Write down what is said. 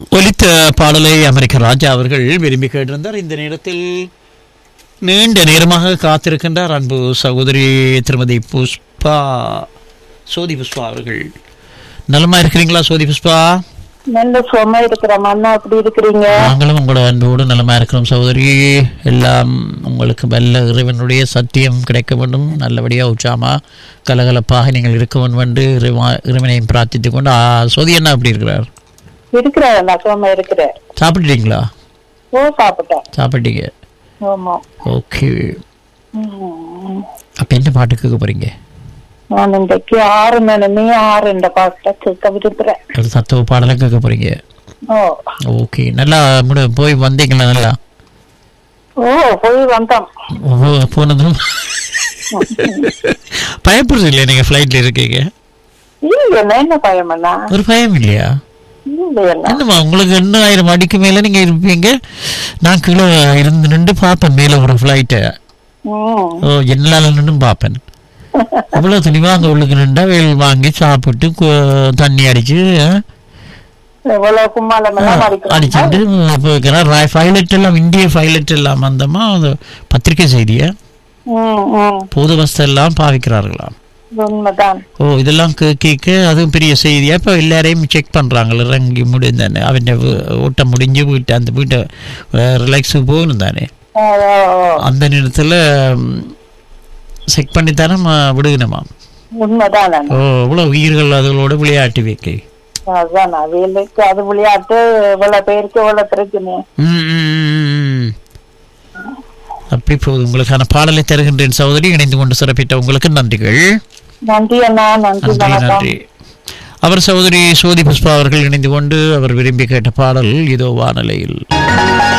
ஒலித்த பாடலை அமெரிக்க ராஜா அவர்கள் விரும்பி கேட்டிருந்தார் இந்த நேரத்தில் நீண்ட நேரமாக காத்திருக்கின்றார் அன்பு சகோதரி திருமதி புஷ்பா சோதி புஷ்பா அவர்கள் நலமா இருக்கிறீங்களா சோதி புஷ்பா நல்ல சுகமா இருக்கிறோம் அண்ணா எப்படி இருக்கிறீங்க நாங்களும் உங்களோட அன்போடு நலமா இருக்கிறோம் சகோதரி எல்லாம் உங்களுக்கு வல்ல இறைவனுடைய சத்தியம் கிடைக்க வேண்டும் நல்லபடியாக உச்சாமா கலகலப்பாக நீங்கள் இருக்க வேண்டும் என்று இறைவா- இறைவனையும் பிரார்த்தித்துக் கொண்டு ஆ, சோதி என்ன அப்படி இருக்கிறார் இருக்கிறேன் அண்ணா சுகமா இருக்கிறேன் சாப்பிட்டுட்டீங்களா ஓ சாப்பிட்டேன் சாப்பிட்டீங்க ஆமா ஓகே ம். அப்போ என்ன பாட்டு கேட்க போறீங்க நான் இன்றைக்கு ஆறு மணி ஆறு இந்த பாட்டை கேட்க விரும்புறேன் ஒரு தத்துவ பாடலை கேட்க போறீங்க ஓ ஓகே நல்லா முடி போய் வந்தீங்களா நல்லா ஓ போய் வந்தோம் ஓ, போனதும் பயப்படுறது இல்லையா நீங்கள் ஃப்ளைட்டில் இருக்கீங்க இல்லையா என்ன பயம் அண்ணா ஒரு பயம் இல்லையா இல்லையா என்னம்மா உங்களுக்கு என்ன ஆயிரம் அடிக்கு மேலே நீங்கள் இருப்பீங்க நான் கீழே இருந்து நின்று பார்ப்பேன் மேலே ஒரு ஃப்ளைட்டை ம் ஓ என்னால நின்று பார்ப்பேன் அவ்வளோ துணிவா அங்கே உள்ளுக்கு நின்றா வெயில் வாங்கி சாப்பிட்டு கு- தண்ணி அடிச்சு ஆ, எவ்வளவு கும்மாளம் எல்லாம் அடிக்கிறோம் அடிச்சுட்டு போய்க்கிறேன் பைலட் எல்லாம் இந்திய பைலட் எல்லாம் வந்தோமா அது பத்திரிக்கை செய்தியை ம் ம் பொது பஸ் எல்லாம் பாவிக்கிறார்களாம் உண்மைதான் ஓ இதெல்லாம் கே- கேட்க அதுவும் பெரிய செய்தியா இப்போ எல்லாரையும் செக் பண்ணுறாங்களே இறங்கி முடிந்தானே அவன் ஓட்டம் முடிஞ்சு வீட்டை அந்த வீட்டை ரிலாக்ஸுக்கு போகணும் தானே ஓ, ஓ, ஓ. அந்த நேரத்தில் செக் பண்ணித்தானே ம- விடுகணுமா உண்மைதான் அண்ணா ஓ இவ்வளோ உயிர்கள் அதுகளோட விளையாட்டு வைக்க அதான் அவைகளுக்கு அது விளையாட்டு இவ்வளவு பேருக்கு இவ்வளவு பிரச்சனை ம், ம், ம், ம். அப்படி போகுது உங்களுக்கான பாடலை தருகின்றேன் சகோதரி இணைந்து கொண்டு சிறப்பித்த உங்களுக்கு நன்றிகள் நன்றி அண்ணா நன்றி நன்றி வணக்கம் நன்றி அவர் சகோதரி சோதி புஷ்பா அவர்கள் இணைந்து கொண்டு அவர் விரும்பி கேட்ட பாடல் இதோ வானலையில்